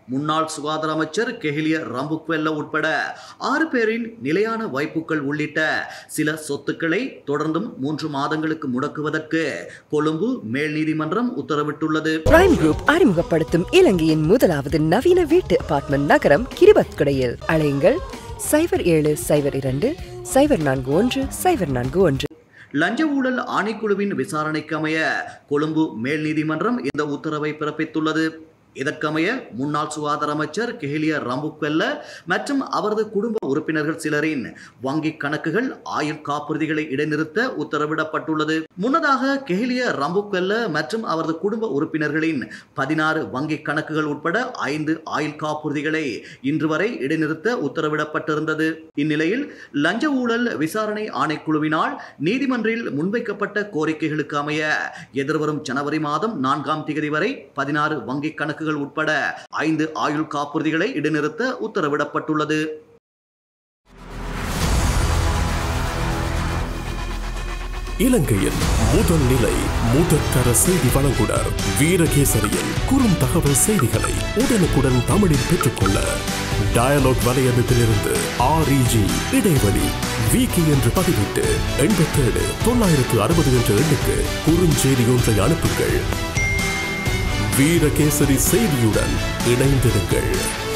முன்னாள் சுகாதார அமைச்சர் கெஹிலிய ரம்புக்வெல்ல உட்பட ஆறு பேரின் நிலையான வைப்புகள் உள்ளிட்ட சில சொத்துக்களை தொடர்ந்தும் மூன்று மாதங்களுக்கு முடக்குவதற்கு கொழும்பு மேல் நீதிமன்றம் உத்தரவிட்டுள்ளது பிரைம் குரூப் அறிமுகப்படுத்தும் இலங்கையின் முதலாவது நவீன வீட்டு அபார்ட்மெண்ட் நகரம் கிரிபத்குடையில் அழையுங்கள் சைபர் ஏழு சைபர் இரண்டு சைபர் நான்கு ஒன்று சைபர் நான்கு ஒன்று லஞ்ச ஊழல் ஆணைக்குழுவின் விசாரணைக்கு அமைய கொழும்பு மேல் நீதிமன்றம் இந்த உத்தரவை பிறப்பித்துள்ளது இதற்கமைய முன்னாள் சுகாதார அமைச்சர் கெஹிலிய ரம்புக்வெல்ல மற்றும் அவரது குடும்ப உறுப்பினர்கள் சிலரின் வங்கி கணக்குகள் ஆயுள் காப்புறுதிகளை இடைநிறுத்த உத்தரவிடப்பட்டுள்ளது முன்னதாக கெஹிலிய ரம்புக்வெல்ல மற்றும் அவரது குடும்ப உறுப்பினர்களின் பதினாறு வங்கி கணக்குகள் உட்பட ஐந்து ஆயுள் காப்புறுதிகளை இன்று வரை இடைநிறுத்த உத்தரவிடப்பட்டிருந்தது இந்நிலையில் லஞ்ச ஊழல் விசாரணை ஆணைக்குழுவினால் நீதிமன்றில் முன்வைக்கப்பட்ட கோரிக்கைகளுக்கு அமைய எதிர்வரும் ஜனவரி மாதம் நான்காம் தேதி வரை பதினாறு வங்கி கணக்குகள் உட்பட ஐந்து ஆயுள் காப்புறுதிகளை இடைநிறுத்த உத்தரவிடப்பட்டுள்ளது இலங்கையின் முதல் நிலை முதற்கர செய்தி வழங்குனர் வீரகேசரியின் குறும் தகவல் செய்திகளை உடனுக்குடன் தமிழில் பெற்றுக்கொள்ள டயலாக் வலையமைப்பிலிருந்து ஆர்இஜி இடைவெளி விகி என்று பதிவிட்டு எண்பத்தேழு தொள்ளாயிரத்து அறுபது என்ற எண்ணுக்கு குறுஞ்செய்தி ஒன்றை அனுப்புங்கள் வீரகேசரி செய்தியுடன் இணைந்திருங்கள்